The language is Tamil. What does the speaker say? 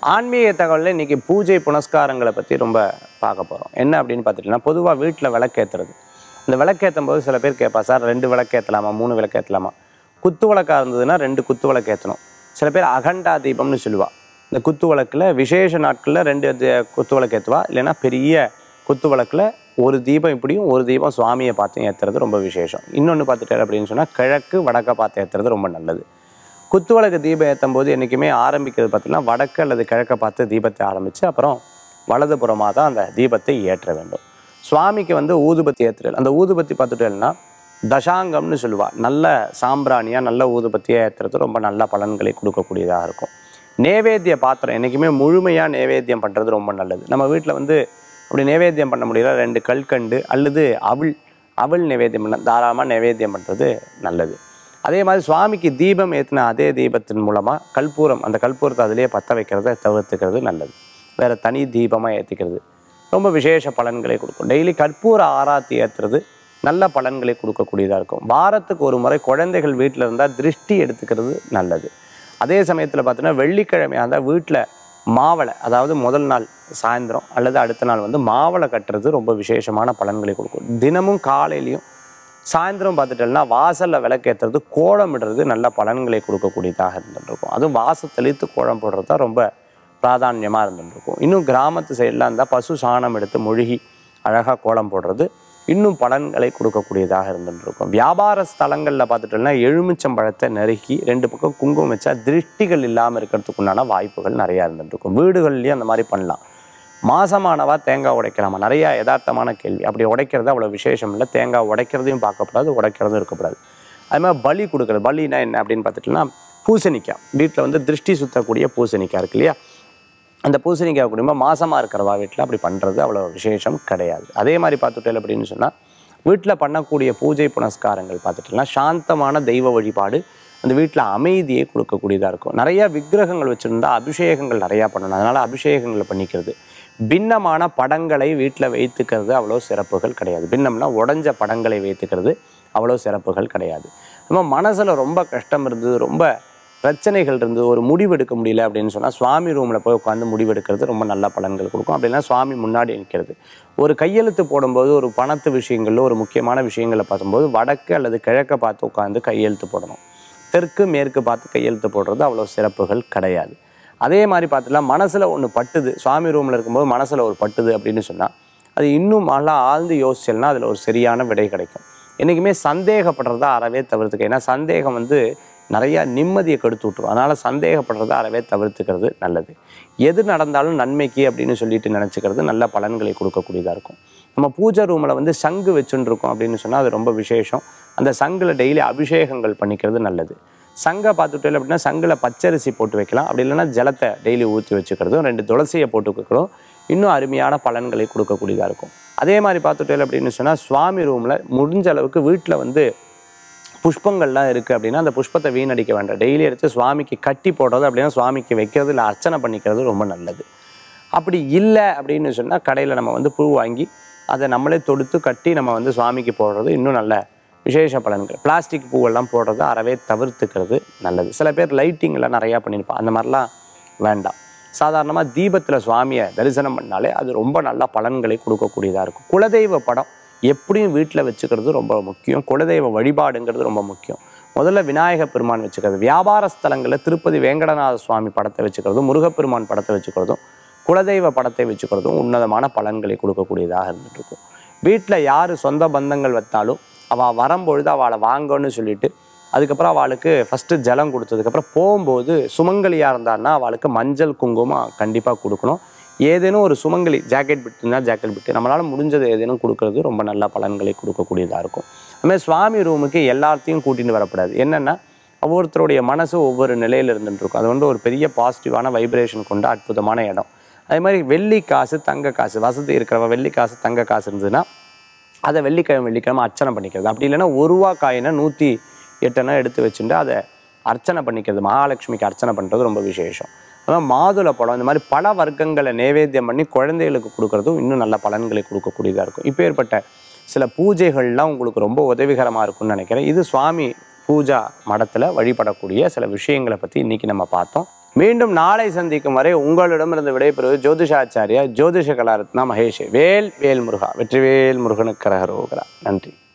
ஆன்மீக தகவலில் இன்றைக்கி பூஜை புனஸ்காரங்களை பற்றி ரொம்ப பார்க்க போகிறோம் என்ன அப்படின்னு பார்த்துட்டிங்கன்னா பொதுவாக வீட்டில் விளக்கேற்றுறது இந்த விளக்கேற்றும் போது சில பேர் கேட்பா சார் ரெண்டு விளக்கேற்றலாமா மூணு விளக்கேற்றலாமா குத்து விளக்கா இருந்ததுன்னா ரெண்டு குத்து விளக்கு ஏற்றணும் சில பேர் அகண்டா தீபம்னு சொல்லுவா இந்த குத்து விளக்கில் விசேஷ நாட்களில் ரெண்டு தி- குத்து விளக்கு ஏற்றுவா இல்லைன்னா பெரிய குத்து விளக்கில் ஒரு தீபம் இப்படியும் ஒரு தீபம் சுவாமியை பார்த்து ஏற்றுறது ரொம்ப விசேஷம் இன்னொன்று பார்த்துட்டாரு அப்படின்னு சொன்னால் கிழக்கு வடக்க பார்த்து ஏற்றுறது ரொம்ப நல்லது குத்துவிளக்கு தீபம் ஏற்றும் போது என்றைக்குமே ஆரம்பிக்கிறது பார்த்தீங்கன்னா வடக்கு அல்லது கிழக்க பார்த்து தீபத்தை ஆரம்பித்து அப்புறம் வலதுபுறமாக தான் அந்த தீபத்தை ஏற்ற வேண்டும் சுவாமிக்கு வந்து ஊதுபத்தி ஏற்றுறது அந்த ஊதுபத்தி பார்த்துட்டேன்னா தசாங்கம்னு சொல்லுவா நல்ல சாம்பிராணியாக நல்ல ஊதுபத்தியை ஏற்றுறது ரொம்ப நல்ல பலன்களை கொடுக்கக்கூடியதாக இருக்கும் நேவேத்திய பாத்திரம் என்றைக்குமே முழுமையாக நேவேத்தியம் பண்ணுறது ரொம்ப நல்லது நம்ம வீட்டில் வந்து அப்படி நேவேத்தியம் பண்ண முடியல ரெண்டு கல்கண்டு அல்லது அவள் அவள் நேவேத்தியம் பண்ண தாராளமாக நேவேத்தியம் பண்ணுறது நல்லது அதே மாதிரி சுவாமிக்கு தீபம் ஏற்றின அதே தீபத்தின் மூலமாக கற்பூரம் அந்த கற்பூரத்தை அதிலேயே பற்ற வைக்கிறத தவிர்த்துக்கிறது நல்லது வேறு தனி தீபமாக ஏற்றிக்கிறது ரொம்ப விசேஷ பலன்களை கொடுக்கும் டெய்லி கற்பூர ஆராத்தி ஏற்றுறது நல்ல பலன்களை கொடுக்கக்கூடியதாக இருக்கும் வாரத்துக்கு ஒரு முறை குழந்தைகள் வீட்டில் இருந்தால் திருஷ்டி எடுத்துக்கிறது நல்லது அதே சமயத்தில் பார்த்தீங்கன்னா வெள்ளிக்கிழமையாக இருந்தால் வீட்டில் மாவளை அதாவது முதல் நாள் சாயந்தரம் அல்லது அடுத்த நாள் வந்து மாவளை கட்டுறது ரொம்ப விசேஷமான பலன்களை கொடுக்கும் தினமும் காலையிலையும் சாயந்தரம் பார்த்துட்டோம்னா வாசலில் விளக்கேற்றுறது கோலம் இடுறது நல்ல பலன்களை கொடுக்கக்கூடியதாக இருந்துருக்கும் அதுவும் வாச தெளித்து கோலம் போடுறது தான் ரொம்ப பிராதான்யமாக இருந்துருக்கும் இன்னும் கிராமத்து சைடெலாம் இருந்தால் பசு சாணம் எடுத்து மொழுகி அழகாக கோலம் போடுறது இன்னும் பலன்களை கொடுக்கக்கூடியதாக இருந்துருக்கும் வியாபார ஸ்தலங்களில் பார்த்துட்டோம்னா எலுமிச்சம்பழத்தை நறுக்கி ரெண்டு பக்கம் குங்குமம் வச்சா திருஷ்டிகள் இல்லாமல் இருக்கிறதுக்கு உண்டான வாய்ப்புகள் நிறையா இருந்துருக்கும் வீடுகள்லேயும் அந்த மாதிரி பண்ணலாம் மாசமானவா தேங்காய் உடைக்கலாமா நிறைய யதார்த்தமான கேள்வி அப்படி உடைக்கிறது அவ்வளோ விசேஷம் இல்லை தேங்காய் உடைக்கிறதையும் பார்க்கக்கூடாது உடைக்கிறதும் இருக்கக்கூடாது அது மாதிரி பலி கொடுக்குறது பலினா என்ன அப்படின்னு பார்த்துட்டோம்னா பூசணிக்காய் வீட்டில் வந்து திருஷ்டி சுத்தக்கூடிய பூசணிக்காய் இருக்கு இல்லையா அந்த பூசணிக்காய் குடும்பம் மாசமாக இருக்கிறவா வீட்டில் அப்படி பண்ணுறது அவ்வளோ விசேஷம் கிடையாது அதே மாதிரி பார்த்துட்டேன் அப்படின்னு சொன்னால் வீட்டில் பண்ணக்கூடிய பூஜை புனஸ்காரங்கள் பார்த்துட்டோம்னா சாந்தமான தெய்வ வழிபாடு அந்த வீட்டில் அமைதியை கொடுக்கக்கூடியதாக இருக்கும் நிறைய விக்கிரகங்கள் வச்சுருந்தா அபிஷேகங்கள் நிறையா பண்ணணும் அதனால் அபிஷேகங்களை பண்ணிக்கிறது பின்னமான படங்களை வீட்டில் வைத்துக்கிறது அவ்வளோ சிறப்புகள் கிடையாது பின்னம்னா உடஞ்ச படங்களை வைத்துக்கிறது அவ்வளோ சிறப்புகள் கிடையாது நம்ம மனசில் ரொம்ப கஷ்டம் இருந்தது ரொம்ப பிரச்சனைகள் இருந்தது ஒரு முடிவு எடுக்க முடியல அப்படின்னு சொன்னால் சுவாமி ரூமில் போய் உட்காந்து முடிவெடுக்கிறது ரொம்ப நல்ல பலன்கள் கொடுக்கும் அப்படின்னா சுவாமி முன்னாடி நிற்கிறது ஒரு கையெழுத்து போடும்போது ஒரு பணத்து விஷயங்களில் ஒரு முக்கியமான விஷயங்களை பார்க்கும்போது வடக்கு அல்லது கிழக்க பார்த்து உட்காந்து கையெழுத்து போடணும் தெற்கு மேற்கு பார்த்து கையெழுத்து போடுறது அவ்வளோ சிறப்புகள் கிடையாது அதே மாதிரி பார்த்துலாம் மனசில் ஒன்று பட்டுது சுவாமி ரூமில் இருக்கும்போது மனசில் ஒரு பட்டுது அப்படின்னு சொன்னால் அது இன்னும் நல்லா ஆழ்ந்து யோசிச்சல்னா அதில் ஒரு சரியான விடை கிடைக்கும் என்றைக்குமே சந்தேகப்படுறத அறவே தவிர்த்துக்க ஏன்னா சந்தேகம் வந்து நிறையா நிம்மதியை கெடுத்து விட்டுரும் அதனால் சந்தேகப்படுறத அறவே தவிர்த்துக்கிறது நல்லது எது நடந்தாலும் நன்மைக்கு அப்படின்னு சொல்லிட்டு நினச்சிக்கிறது நல்ல பலன்களை கொடுக்கக்கூடியதாக இருக்கும் நம்ம பூஜை ரூமில் வந்து சங்கு வச்சுன்னு இருக்கோம் அப்படின்னு சொன்னால் அது ரொம்ப விசேஷம் அந்த சங்கில் டெய்லி அபிஷேகங்கள் பண்ணிக்கிறது நல்லது சங்கை பார்த்துட்டோம் அப்படின்னா சங்கில் பச்சரிசி போட்டு வைக்கலாம் அப்படி இல்லைன்னா ஜலத்தை டெய்லி ஊற்றி வச்சுக்கிறதும் ரெண்டு துளசியை போட்டு வைக்கிறதும் இன்னும் அருமையான பலன்களை கொடுக்கக்கூடியதாக இருக்கும் அதே மாதிரி பார்த்துட்டோம் அப்படின்னு சொன்னால் சுவாமி ரூமில் முடிஞ்ச அளவுக்கு வீட்டில் வந்து புஷ்பங்கள்லாம் இருக்குது அப்படின்னா அந்த புஷ்பத்தை வீணடிக்க வேண்டாம் டெய்லி எடுத்து சுவாமிக்கு கட்டி போடுறது அப்படின்னா சுவாமிக்கு வைக்கிறது இல்லை அர்ச்சனை பண்ணிக்கிறது ரொம்ப நல்லது அப்படி இல்லை அப்படின்னு சொன்னால் கடையில் நம்ம வந்து பூ வாங்கி அதை நம்மளே தொடுத்து கட்டி நம்ம வந்து சுவாமிக்கு போடுறது இன்னும் நல்ல விசேஷ பலன்கள் பிளாஸ்டிக் பூவெல்லாம் போடுறது அறவே தவிர்த்துக்கிறது நல்லது சில பேர் லைட்டிங்லாம் நிறையா பண்ணியிருப்பான் அந்த மாதிரிலாம் வேண்டாம் சாதாரணமாக தீபத்தில் சுவாமியை தரிசனம் பண்ணாலே அது ரொம்ப நல்ல பலன்களை கொடுக்கக்கூடியதாக இருக்கும் குலதெய்வ படம் எப்படியும் வீட்டில் வச்சுக்கிறது ரொம்ப முக்கியம் குலதெய்வ வழிபாடுங்கிறது ரொம்ப முக்கியம் முதல்ல விநாயக பெருமான் வச்சுக்கிறது வியாபார ஸ்தலங்களில் திருப்பதி வேங்கடநாத சுவாமி படத்தை வச்சுக்கிறதும் முருகப்பெருமான் படத்தை வச்சுக்கிறதும் குலதெய்வ படத்தை வச்சுக்கிறதும் உன்னதமான பலன்களை கொடுக்கக்கூடியதாக இருந்துட்டு இருக்கும் வீட்டில் யார் சொந்த பந்தங்கள் வைத்தாலும் அவள் வரும்பொழுது அவளை வாங்கன்னு சொல்லிட்டு அதுக்கப்புறம் அவளுக்கு ஃபஸ்ட்டு ஜலம் கொடுத்ததுக்கப்புறம் போகும்போது சுமங்கலியாக இருந்தான்னா அவளுக்கு மஞ்சள் குங்குமம் கண்டிப்பாக கொடுக்கணும் ஏதேனும் ஒரு சுமங்கலி ஜாக்கெட் பிட் இருந்தால் ஜாக்கெட் பிட்டு நம்மளால் முடிஞ்சது ஏதேனும் கொடுக்கறது ரொம்ப நல்ல பலன்களை கொடுக்கக்கூடியதாக இருக்கும் அதுமாதிரி சுவாமி ரூமுக்கு எல்லாத்தையும் கூட்டின்னு வரக்கூடாது என்னென்னா ஒவ்வொருத்தருடைய மனசு ஒவ்வொரு நிலையில் இருந்துட்டு இருக்கும் அது வந்து ஒரு பெரிய பாசிட்டிவான வைப்ரேஷன் கொண்ட அற்புதமான இடம் அதே மாதிரி வெள்ளி காசு தங்க காசு வசதி இருக்கிறவ வெள்ளி காசு தங்க காசு இருந்ததுன்னா அதை வெள்ளிக்கிழமை வெள்ளிக்கிழமை அர்ச்சனை பண்ணிக்கிறது அப்படி இல்லைன்னா ஒரு ரூபா காயினை நூற்றி எட்டுனா எடுத்து வச்சுட்டு அதை அர்ச்சனை பண்ணிக்கிறது மகாலட்சுமிக்கு அர்ச்சனை பண்ணுறது ரொம்ப விசேஷம் அதான் மாதுளை பழம் இந்த மாதிரி பல வர்க்கங்களை நேவேத்தியம் பண்ணி குழந்தைகளுக்கு கொடுக்கறதும் இன்னும் நல்ல பலன்களை கொடுக்கக்கூடியதாக இருக்கும் இப்போ ஏற்பட்ட சில பூஜைகள்லாம் உங்களுக்கு ரொம்ப உதவிகரமாக இருக்கும்னு நினைக்கிறேன் இது சுவாமி பூஜா மடத்தில் வழிபடக்கூடிய சில விஷயங்களை பற்றி இன்றைக்கி நம்ம பார்த்தோம் மீண்டும் நாளை சந்திக்கும் வரை உங்களிடமிருந்து விடைபெறுவது ஜோதிஷாச்சாரியா ஜோதிஷ கலாரத்னா மகேஷ் வேல் வேல் முருகா வெற்றிவேல் முருகனுக்கு கரகரோகரா நன்றி